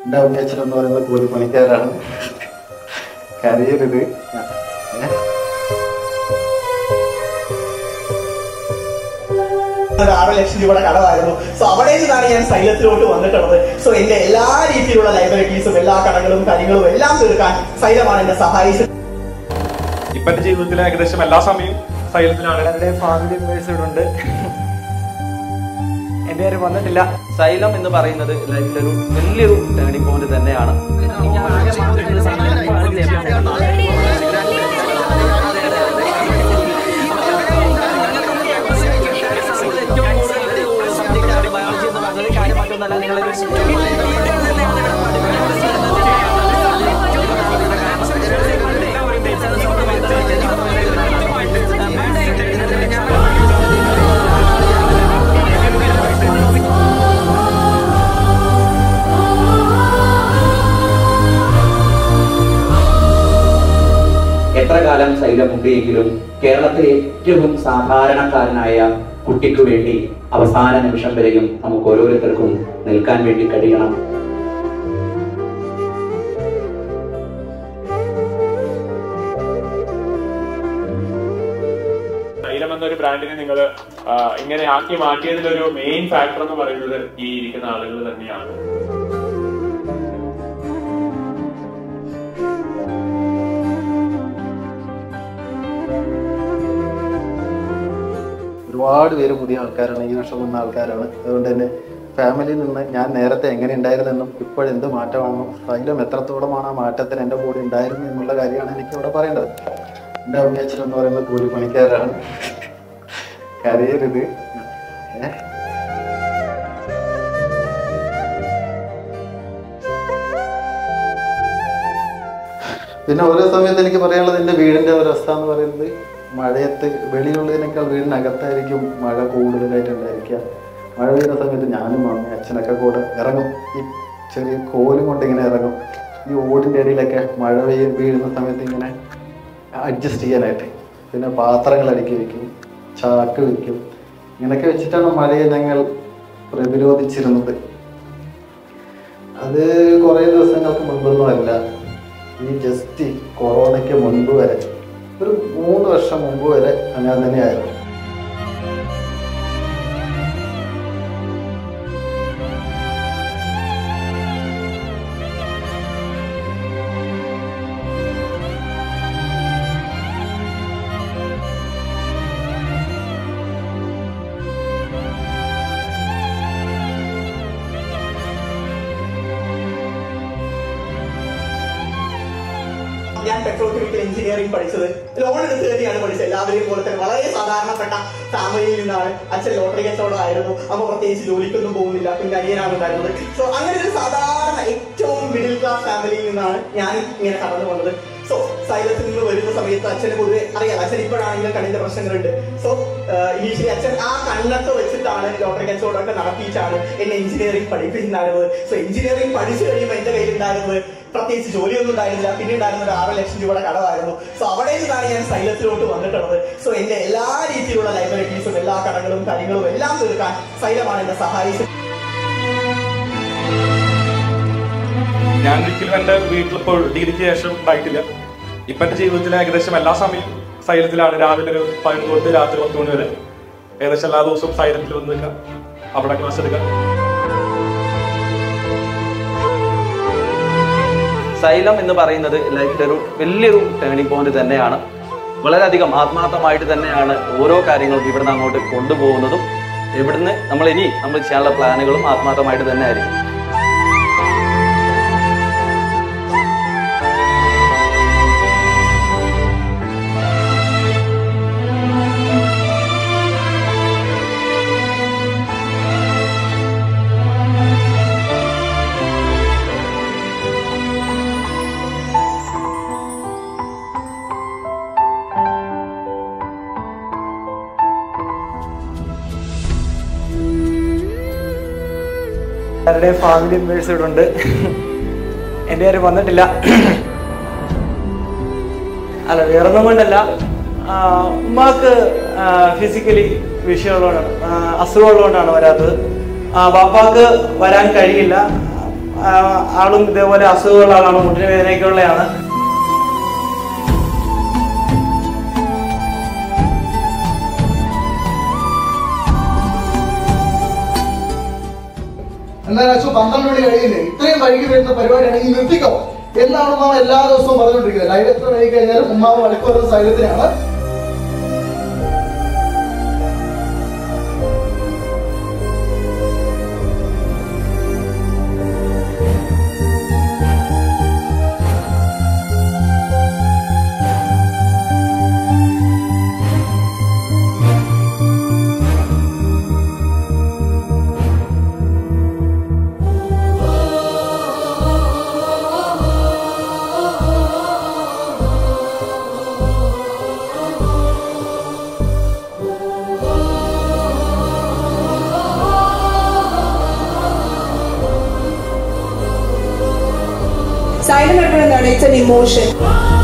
എൻ്റെ അമ്മയച്ഛൻ എന്ന് പറയുന്നത് കൂലിപ്പണിക്കാരാണ് കരയരുത് ഏ? ഒരു ആറ് ലക്ഷം രൂപയുടെ കടമായിരുന്നു സോ അവിടെ നിന്നാണ് ഞാൻ സൈലത്തിലോട്ട് വന്നിട്ടുള്ളത് സോ എന്റെ എല്ലാ രീതിയിലുള്ള ലൈബിലിറ്റീസും എല്ലാ കടകളും കാര്യങ്ങളും എല്ലാം തീർക്കാൻ സൈലമാണ് എന്നെ സഹായിച്ചത് ഇപ്പത്തെ ജീവിതത്തിലെ ഏകദേശം എല്ലാ സമയവും സൈലത്തിലാണ് എൻ്റെ ഫാമിലി മെമ്പേഴ്സ് ഇവിടെ ഉണ്ട് എൻ്റെ ആരും വന്നിട്ടില്ല സൈലം എന്ന് പറയുന്നത് ലൈഫിലൊരു വലിയൊരു ടേണിംഗ് പോയിന്റ് തന്നെയാണ് എത്ര കാലം ശൈലമുണ്ടെങ്കിലും കേരളത്തിലെ ഏറ്റവും സാധാരണക്കാരനായ കുട്ടിക്ക് വേണ്ടി അവസാന നിമിഷം വരെയും നമുക്ക് ഓരോരുത്തർക്കും നിൽക്കാൻ വേണ്ടി കഴിയണം സൈലം എന്നൊരു ബ്രാൻഡിനെ നിങ്ങൾ ഇങ്ങനെ ആക്കി മാറ്റിയതിലൊരു മെയിൻ ഫാക്ടർ എന്ന് പറയുന്നത് ഈ ഇരിക്കുന്ന ആളുകൾ തന്നെയാണ് ഒരുപാട് പേര് പുതിയ ആൾക്കാരാണ് ഈ വർഷം വന്ന ആൾക്കാരാണ് അതുകൊണ്ട് തന്നെ ഫാമിലിയിൽ നിന്ന് ഞാൻ നേരത്തെ എങ്ങനെ ഉണ്ടായിരുന്നെന്നും ഇപ്പോഴെന്ത് മാറ്റമാണെന്നും സൈലം എത്രത്തോളമാണ് ആ മാറ്റത്തിന് എൻ്റെ കൂടെ ഉണ്ടായിരുന്നു എന്നുള്ള കാര്യമാണ് എനിക്ക് ഇവിടെ പറയേണ്ടത് എൻ്റെ അമ്മയച്ഛൻ എന്ന് പറയുന്നത് കൂലിപ്പണിക്കാരാണ് കരയരുത് ഏ? പിന്നെ ഓരോ സമയത്ത് എനിക്ക് പറയാനുള്ളത് എൻ്റെ വീടിൻ്റെ ഒരവസ്ഥ എന്ന് പറയുന്നത് മഴയത്ത് വെളിയുള്ളതിനേക്കാൾ വീടിനകത്തായിരിക്കും മഴ കൂടുതലായിട്ടുണ്ടായിരിക്കുക മഴ പെയ്യുന്ന സമയത്ത് ഞാനും അമ്മയും അച്ഛനൊക്കെ കൂടെ ഇറങ്ങും ഈ ചെറിയ കോലും കൊണ്ട് ഇങ്ങനെ ഇറങ്ങും ഈ ഓടിൻ്റെ ഇടയിലൊക്കെ മഴ പെയ്യ വീഴുന്ന സമയത്ത് ഇങ്ങനെ അഡ്ജസ്റ്റ് ചെയ്യാനായിട്ട് പിന്നെ പാത്രങ്ങൾ അടുക്കി വെക്കും ചാക്ക് വെക്കും ഇങ്ങനെയൊക്കെ വെച്ചിട്ടാണ് മഴയെ ഞങ്ങൾ പ്രതിരോധിച്ചിരുന്നത് അത് കുറേ ദിവസങ്ങൾക്ക് മുൻപൊന്നും അല്ല ഈ ജസ്റ്റ് കൊറോണയ്ക്ക് മുൻപ് വരെ ഒരു മൂന്ന് വർഷം മുമ്പ് വരെ അങ്ങനെ തന്നെയായിരുന്നു ഞാൻ പെട്രോൾ കെമിക്കൽ എഞ്ചിനീയറിംഗ് പഠിച്ചത് ലോൺ എടുത്ത് തന്നെയാണ് പഠിച്ചത് എല്ലാവരെയും പോലെ തന്നെ വളരെ സാധാരണപ്പെട്ട ഫാമിലിയിൽ നിന്നാണ് അച്ഛൻ ലോട്ടറി കച്ചവടമായിരുന്നു അമ്മ പ്രത്യേകിച്ച് ജോലിക്കൊന്നും പോകുന്നില്ല പിന്നെ അനിയനാണ് ഉണ്ടായിരുന്നത് സോ അങ്ങനെ ഒരു സാധാരണ ഏറ്റവും മിഡിൽ ക്ലാസ് ഫാമിലിയിൽ നിന്നാണ് ഞാൻ ഇങ്ങനെ കടന്നു വന്നത് സോ സൈലത്തിൽ നിന്ന് വരുന്ന സമയത്ത് അച്ഛന് പൊതുവെ അറിയാം അച്ഛൻ ഇപ്പോഴാണെങ്കിലും കണ്ണിന്റെ പ്രശ്നങ്ങളുണ്ട് സോ ഇനീഷ്യലി അച്ഛൻ ആ കണ്ണൊക്കെ വെച്ചിട്ടാണ് ലോട്ടറി കച്ചവടമൊക്കെ നടത്തിയിട്ടാണ് എന്നെ എഞ്ചിനീയറിംഗ് പഠിപ്പിച്ചിട്ടുണ്ടായിരുന്നത് സോ എഞ്ചിനീയറിംഗ് പഠിച്ചു കഴിയുമ്പോൾ എന്റെ കയ്യിലുണ്ടായിരുന്നത് പ്രത്യേകിച്ച് ജോലിയൊന്നും ഉണ്ടായിരുന്നില്ല പിന്നെ ഉണ്ടായിരുന്ന ഒരു ആറ് ലക്ഷം രൂപയുടെ കടമായിരുന്നു സോ അവിടെ നിന്നാണ് ഞാൻ സൈലത്തിലോട്ട് വന്നിട്ടുള്ളത് സോ എന്റെ എല്ലാ രീതിയിലുള്ള ലൈബിലിറ്റീസും എല്ലാ കടകളും കാര്യങ്ങളും എല്ലാം തീർക്കാൻ സൈലമാണ് എന്നെ സഹായിച്ചത് ഞാൻ ഒരിക്കലും എൻ്റെ വീട്ടിലിപ്പോൾ ഡിഗ്രിക്ക് ശേഷം ഉണ്ടായിട്ടില്ല ഇപ്പത്തെ ജീവിതത്തിലെ ഏകദേശം എല്ലാ സമയവും സൈലത്തിലാണ് രാവിലെ ഒരു പതിനൊന്ന് തൊട്ട് രാത്രി പത്ത് മണി വരെ ഏകദേശം എല്ലാ ദിവസവും സൈലത്തിൽ വന്ന് നിൽക്കുക അവിടെ ക്ലാസ് എടുക്കുക സൈലം എന്ന് പറയുന്നത് ലൈഫിലൊരു വലിയൊരു ടേണിംഗ് പോയിന്റ് തന്നെയാണ് വളരെയധികം ആത്മാർത്ഥമായിട്ട് തന്നെയാണ് ഓരോ കാര്യങ്ങളും ഇവിടുന്ന് അങ്ങോട്ട് കൊണ്ടുപോകുന്നതും ഇവിടുന്ന് നമ്മൾ ഇനി നമ്മൾ ചെയ്യാനുള്ള പ്ലാനുകളും ആത്മാർത്ഥമായിട്ട് തന്നെ ആയിരിക്കും അവരുടെ ഫാമിലി മെമ്പേഴ്സ് ഇവിടെ ഉണ്ട് എൻ്റെ ആരും വന്നിട്ടില്ല അല്ല വേറൊന്നും കൊണ്ടല്ല ആ, ഉമ്മാക്ക് ഫിസിക്കലി വിഷയമുള്ളതുകൊണ്ടാണ് ആ, അസുഖമുള്ളതുകൊണ്ടാണ് വരാത്തത് ആ, വാപ്പാക്ക് വരാൻ കഴിയില്ല ആ, ആളും ഇതേപോലെ അസുഖമുള്ള ആളാണ് മുട്ടിന് വേദനയൊക്കെ ഉള്ളതാണ് എന്നാൽ അച്ഛൻ പന്ത്രണ്ട് മണി കഴിയില്ലേ ഇത്രയും വൈകി വരുന്ന പരിപാടിയാണെങ്കിൽ നിർത്തിക്കോ എന്നാണ് ഉമ്മാമ എല്ലാ ദിവസവും പറഞ്ഞുകൊണ്ടിരിക്കുന്നത് ലൈവ് എത്ര വൈകി കഴിഞ്ഞാലും ഉമ്മാമ വഴക്ക് വരുന്ന സൈലത്തിനാണ് സൈലം എപ്പോഴും എന്താണ് ഇറ്റ്സ് എൻ ഇമോഷൻ